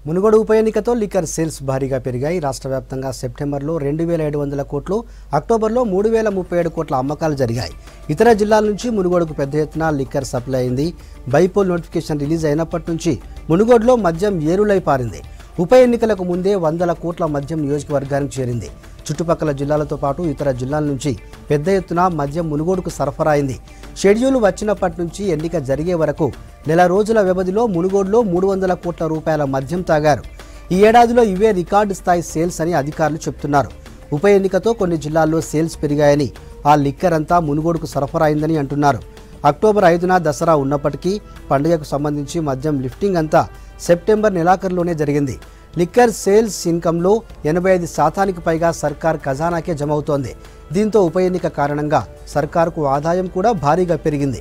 మునుగోడు ఉప ఎన్నికతో liquor sales భారీగా పెరిగాయి రాష్ట్ర వ్యాప్తంగా సెప్టెంబర్లో రెండు వేల ఏడు వందల కోట్లు అక్టోబర్లో మూడు వేల ముప్పై ఏడు కోట్ల అమ్మకాలు జరిగాయి ఇతర జిల్లాల నుంచి మునుగోడుకు పెద్ద ఎత్తున లిక్కర్ సప్లై అయింది బైపోల్ నోటిఫికేషన్ రిలీజ్ అయినప్పటి నుంచి మునుగోడులో మద్యం ఏరులై పారింది ఉప ఎన్నికలకు ముందే వందల కోట్ల మద్యం నియోజకవర్గానికి చేరింది చుట్టుపక్కల జిల్లాలతో పాటు ఇతర జిల్లాల నుంచి పెద్ద ఎత్తున మద్యం మునుగోడుకు సరఫరా అయింది షెడ్యూల్ వచ్చినప్పటి నుంచి ఎన్నిక జరిగే వరకు నెల రోజుల వ్యవధిలో మునుగోడులో మూడు వందల కోట్ల రూపాయల మద్యం తాగారు ఈ ఏడాదిలో ఇవే రికార్డు స్థాయి సేల్స్ అని అధికారులు చెప్తున్నారు ఉప ఎన్నికతో కొన్ని జిల్లాల్లో సేల్స్ పెరిగాయని ఆ లిక్కర్ అంతా మునుగోడుకు సరఫరా అయిందని అంటున్నారు అక్టోబర్ ఐదున దసరా ఉన్నప్పటికీ పండుగకు సంబంధించి మద్యం లిఫ్టింగ్ అంతా సెప్టెంబర్ నెలాఖరులోనే జరిగింది లిక్కర్ సేల్స్ ఇన్కంలో ఎనభై ఐదు శాతానికి పైగా సర్కార్ ఖజానాకే జమ అవుతోంది దీంతో ఉప ఎన్నిక కారణంగా సర్కారుకు ఆదాయం కూడా భారీగా పెరిగింది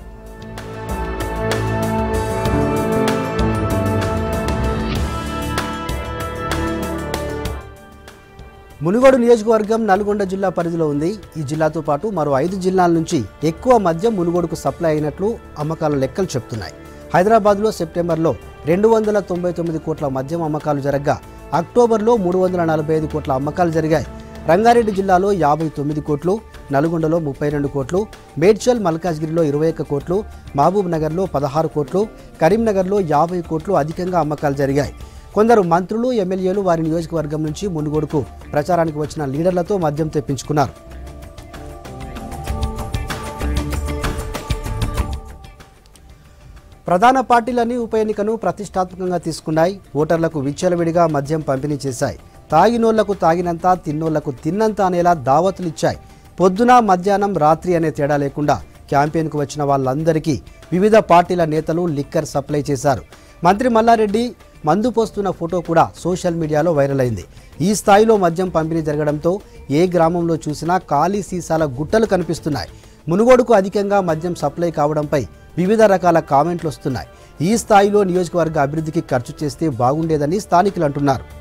మునుగోడు నియోజకవర్గం నల్గొండ జిల్లా పరిధిలో ఉంది ఈ జిల్లాతో పాటు మరో ఐదు జిల్లాల నుంచి ఎక్కువ మద్యం మునుగోడుకు సప్లై అయినట్లు అమ్మకాల లెక్కలు చెప్తున్నాయి హైదరాబాద్లో సెప్టెంబర్లో రెండు వందల తొంభై తొమ్మిది కోట్ల మద్యం అమ్మకాలు జరగగా అక్టోబర్లో మూడు వందల నలభై ఐదు కోట్ల అమ్మకాలు జరిగాయి రంగారెడ్డి జిల్లాలో యాభై తొమ్మిది కోట్లు నల్గొండలో ముప్పై రెండు కోట్లు మేడ్చల్ మల్కాజ్గిరిలో ఇరవై ఒక్క కోట్లు మహబూబ్ నగర్లో పదహారు కోట్లు కరీంనగర్లో యాభై కోట్లు అధికంగా అమ్మకాలు జరిగాయి కొందరు మంత్రులు ఎమ్మెల్యేలు వారి నియోజకవర్గం నుంచి మునుగోడుకు ప్రచారానికి వచ్చిన లీడర్లతో మద్యం తెప్పించుకున్నారు ప్రధాన పార్టీలన్నీ ఉప ఎన్నికను ప్రతిష్టాత్మకంగా తీసుకున్నాయి ఓటర్లకు విచ్చలవిడిగా మద్యం పంపిణీ చేశాయి తాగినోళ్లకు తాగినంత తిన్నోళ్లకు తిన్నంత అనేలా దావతులు ఇచ్చాయి పొద్దున మధ్యాహ్నం రాత్రి అనే తేడా లేకుండా క్యాంపెయిన్కు వచ్చిన వాళ్ళందరికీ వివిధ పార్టీల నేతలు లిక్కర్ సప్లై చేశారు మంత్రి మల్లారెడ్డి మందు పోస్తున్న ఫోటో కూడా సోషల్ మీడియాలో వైరల్ అయింది ఈ స్థాయిలో మద్యం పంపిణీ జరగడంతో ఏ గ్రామంలో చూసినా ఖాళీ సీసాల గుట్టలు కనిపిస్తున్నాయి మునుగోడుకు అధికంగా మద్యం సప్లై కావడంపై వివిధ రకాల కామెంట్లు వస్తున్నాయి ఈ స్థాయిలో నియోజకవర్గ అభివృద్ధికి ఖర్చు చేస్తే బాగుండేదని స్థానికులు అంటున్నారు